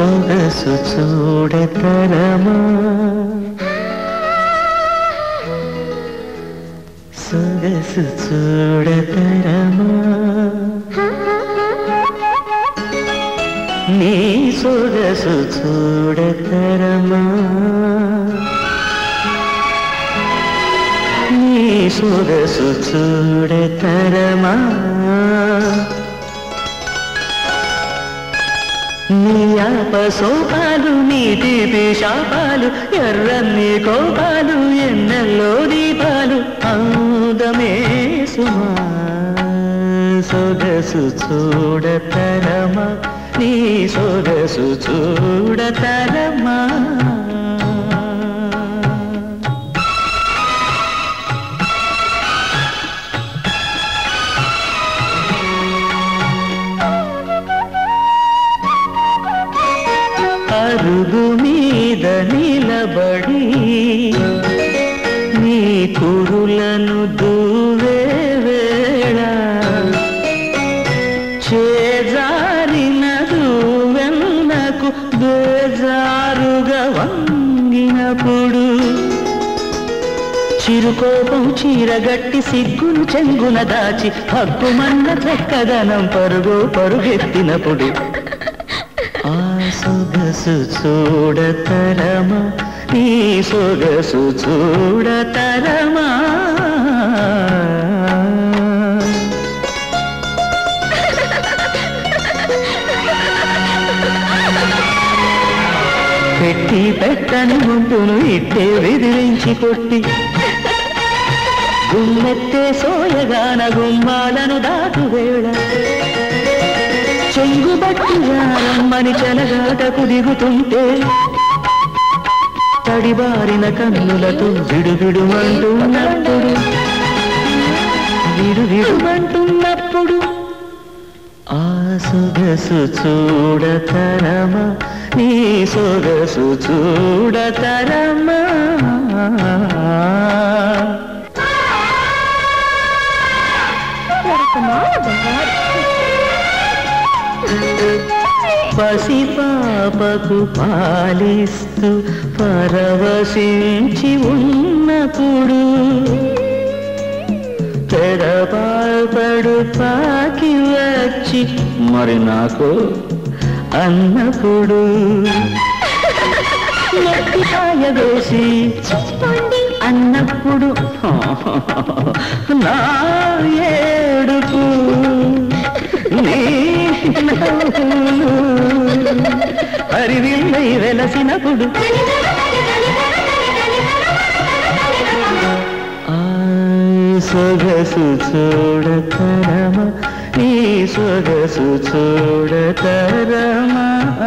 సొగసు చూడతరమా సొగసు చూడతరమా నీ సొగసు చూడతరమా నీ సొగసు చూడతరమా నీ ఆపసోపాలు నీ తీపి శాపాలు ఎర్రన్ని కోపాలు ఎన్నెల్లో దీపాలు అందమే సుమా సొగసు చూడతరమా నీ సొగసు చూడతరమా అరుగు మీద నిలబడి నీ కురులను దూవే వేళ చేజారిన దూవెన్నకు బేజారుగా వంగినప్పుడు చిరుకోపం చీరగట్టి సిగ్గును చెంగున దాచి హక్కుమన్న చక్కదనం పరుగు పరుగెత్తినప్పుడు ఆ సొగసు చూడతరమా ఈ సొగసు చూడతరమా పెట్టి పెట్టని గుంటును ఇట్టే విదిలించి కొట్టి గుమ్మెత్తే సోయగాన గుమ్మాలను దాటు వేళ చెంగుబట్టి జారమ్మని చెలగాటకు దిగుతుంటే తడిబారిన కన్నులతో విడువిడుమంటున్నప్పుడు విడువిడుమంటున్నప్పుడు ఆ సొగసు చూడతరమా నీ సొగసు చూడతరమా పసిపాపకు పాలిస్తూ పరవశించి ఉన్నప్పుడు తెరపాపడు పాకి వచ్చి మరి నాకు అన్నప్పుడు నెత్తికాయ వేసి అన్నప్పుడు నా ఏడుపు నీ నవ్వులు హరివిల్లై వెలసినప్పుడు ఆ సొగసు చూడతరమా ఈ సొగసు చూడతరమా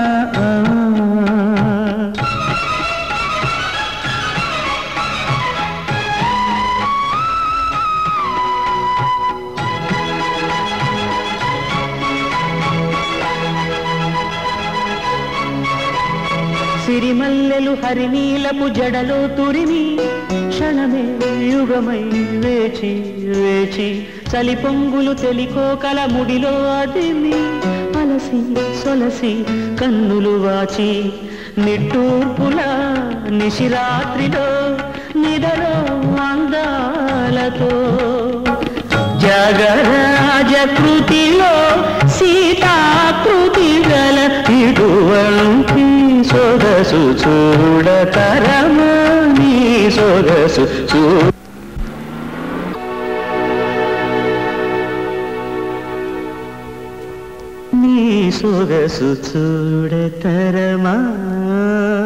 సిరిమల్లెలు హరినీలపు జడలో తురిమి క్షణమే యుగమై వేచి వేచి చలి పొంగులు తెలికోకల ముడిలో అదిమి అలసి సొలసి కన్నులు వాచి నిట్టూర్పుల నిశిరాత్రిలో నిదరో అందాలతో జగరాజ కృతిలో సీతాకృతి గల ఇటువంటి సొగసు చూడతరమా నీ సొగసు చూ నీ సొగసు చూడతరమా